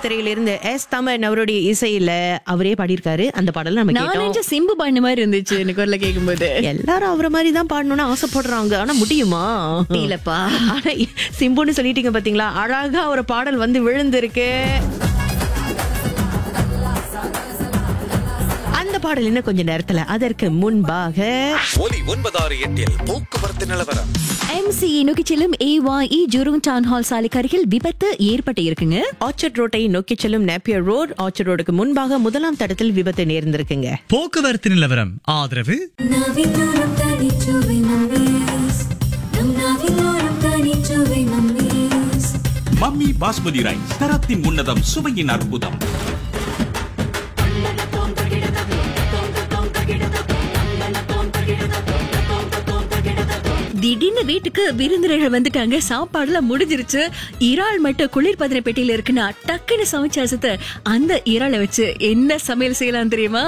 திரையிலிருந்து S Thaman அவருடைய இசையில அவரே பாடியிருக்காரு அந்த பாடல் நம்ம நான் கேட்டோம் நினைச்ச சிம்பு பாடின மாதிரி இருந்துச்சு எனக்கு குரல கேட்கும்போது எல்லாரும் அவரை மாதிரி தான் பாடணும்னு ஆசைப்படுறாங்க ஆனா முடியுமா இல்லப்பா ஆனா சிம்புன்னு சொல்லிட்டீங்க பாத்தீங்களா அழகா ஒரு பாடல் வந்து விழுந்திருக்கு அந்த பாடல் இன்னும் கொஞ்ச நேரத்துல அதற்கு முன்பாக ஒலி ஒன்பதாறு எட்டில் போக்குவரத்து நிலவரம் எம்சிஇ நோக்கி செல்லும் ஏவாஇ ஜுருங் டவுன் ஹால் சாலைக்கு அருகில் விபத்து ஏற்பட்டு இருக்குங்க ஆர்ச்சர்ட் ரோட்டை நோக்கி செல்லும் நேப்பியர் ரோட் ஆர்ச்சர்ட் ரோடுக்கு முன்பாக முதலாம் தடத்தில் விபத்து நேர்ந்திருக்குங்க போக்குவரத்து நிலவரம் ஆதரவு நாவிலோரம் தனிச்சுவை மம்மீஸ் நம் நாவிலோரம் தனிச்சுவை மம்மீஸ் மம்மி பாஸ்மதி ரைஸ் தரத்தின் உன்னதம் சுவையின் அற்புதம் திடீர்னு வீட்டுக்கு விருந்தினர்கள் வந்துட்டாங்க சாப்பாடுலாம் முடிஞ்சிருச்சு இறால் மட்டும் குளிர்பதன பெட்டியில இருக்குன்னா டக்குன்னு சமைச்ச அசத்த அந்த இறாலை வச்சு என்ன சமையல் செய்யலாம் தெரியுமா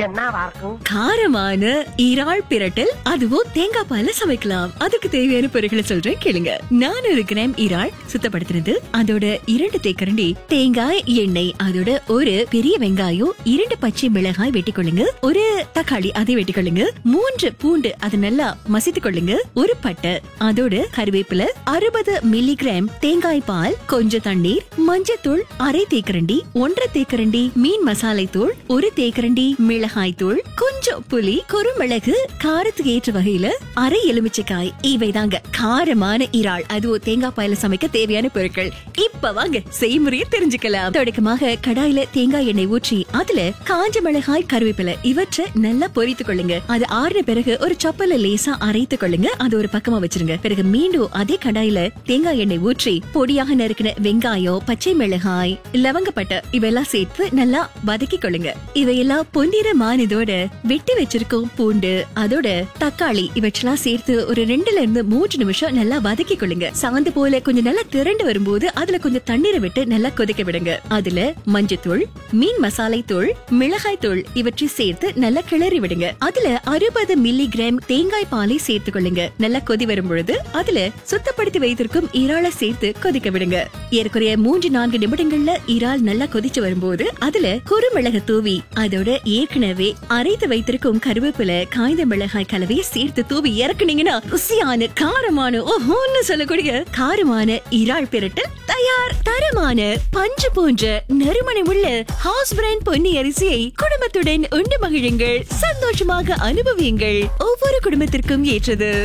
காரமான இறால் பிரட்டல் அதுவும் தேங்காய் பால்ல சமைக்கலாம் அதுக்கு தேவையான பொருட்களை சொல்றேன் கேளுங்க நானூறு கிராம் இறால் சுத்தப்படுத்தினது அதோட இரண்டு தேக்கரண்டி தேங்காய் எண்ணெய் அதோட ஒரு பெரிய வெங்காயம் இரண்டு பச்சை மிளகாய் வெட்டிக் கொள்ளுங்க ஒரு தக்காளி அதை வெட்டிக் கொள்ளுங்க மூன்று பூண்டு அது நல்லா மசித்துக் கொள்ளுங்க ஒரு பட்டை அதோட கருவேப்பிலை அறுபது மில்லிகிராம் தேங்காய் பால் கொஞ்சம் தண்ணீர் மஞ்சத்தூள் அரை தேக்கரண்டி ஒன்றரை தேக்கரண்டி மீன் மசாலை தூள் ஒரு தேக்கரண்டி மிளகாய் தூள் கொஞ்சம் புளி குறுமிளகு காரத்துக்கு ஏற்ற வகையில அரை எலுமிச்சைக்காய் இவைதாங்க காரமான இறால் அதுவும் தேங்காய் பாயில சமைக்க தேவையான பொருட்கள் இப்ப வாங்க செய்முறையை தெரிஞ்சுக்கலாம் தொடக்கமாக கடாயில தேங்காய் எண்ணெய் ஊற்றி அதுல காஞ்ச மிளகாய் கருவேப்பிலை இவற்றை நல்லா பொரித்துக் கொள்ளுங்க அது ஆறின பிறகு ஒரு சப்பல லேசா அரைத்துக் கொள்ளுங்க அது ஒரு பக்கமா வச்சிருங்க பிறகு மீண்டும் அதே கடாயில தேங்காய் எண்ணெய் ஊற்றி பொடியாக நறுக்கின வெங்காயம் பச்சை மிளகாய் லவங்கப்பட்டை இவெல்லாம் சேர்த்து நல்லா வதக்கி கொள்ளுங்க இவையெல்லாம் பொன்னிறமானதோட வெட்டி வச்சிருக்கோம் பூண்டு அதோட தக்காளி இவற்றெல்லாம் சேர்த்து ஒரு ரெண்டுல இருந்து மூன்று நிமிஷம் நல்லா வதக்கி கொள்ளுங்க சாந்து போல கொஞ்சம் நல்லா திரண்டு வரும்போது அதுல கொஞ்சம் தண்ணீரை விட்டு நல்லா கொதிக்க விடுங்க அதுல மஞ்சத்தூள் மீன் மசாலை தூள் மிளகாய் தூள் இவற்றை சேர்த்து நல்லா கிளறி விடுங்க அதுல அறுபது மில்லி கிராம் தேங்காய் பாலை சேர்த்து கொள்ளுங்க நல்லா கொதி வரும் பொழுது அதுல சுத்தப்படுத்தி வைத்திருக்கும் இறாலை சேர்த்து கொதிக்க விடுங்க ஏறக்குறைய மூன்று நான்கு நிமிடங்கள்ல இறால் நல்லா கொதிச்சு வரும்போது அதுல குறுமிளகு தூவி அதோட ஏற்கனவே அரைத்து வைத்திருக்கும் கருவேப்பிலை காய்ந்த மிளகாய் கலவையை சேர்த்து தூவி இறக்குனீங்கன்னா ருசியான காரமான ஓஹோன்னு சொல்லக்கூடிய காரமான இறால் பிரட்டல் தயார் தரமான பஞ்சு போன்ற நறுமணம் உள்ள ஹவுஸ் பிராண்ட் பொன்னி அரிசியை குடும்பத்துடன் உண்டு மகிழுங்கள் சந்தோஷமாக அனுபவியுங்கள் ஒவ்வொரு குடும்பத்திற்கும் ஏற்றது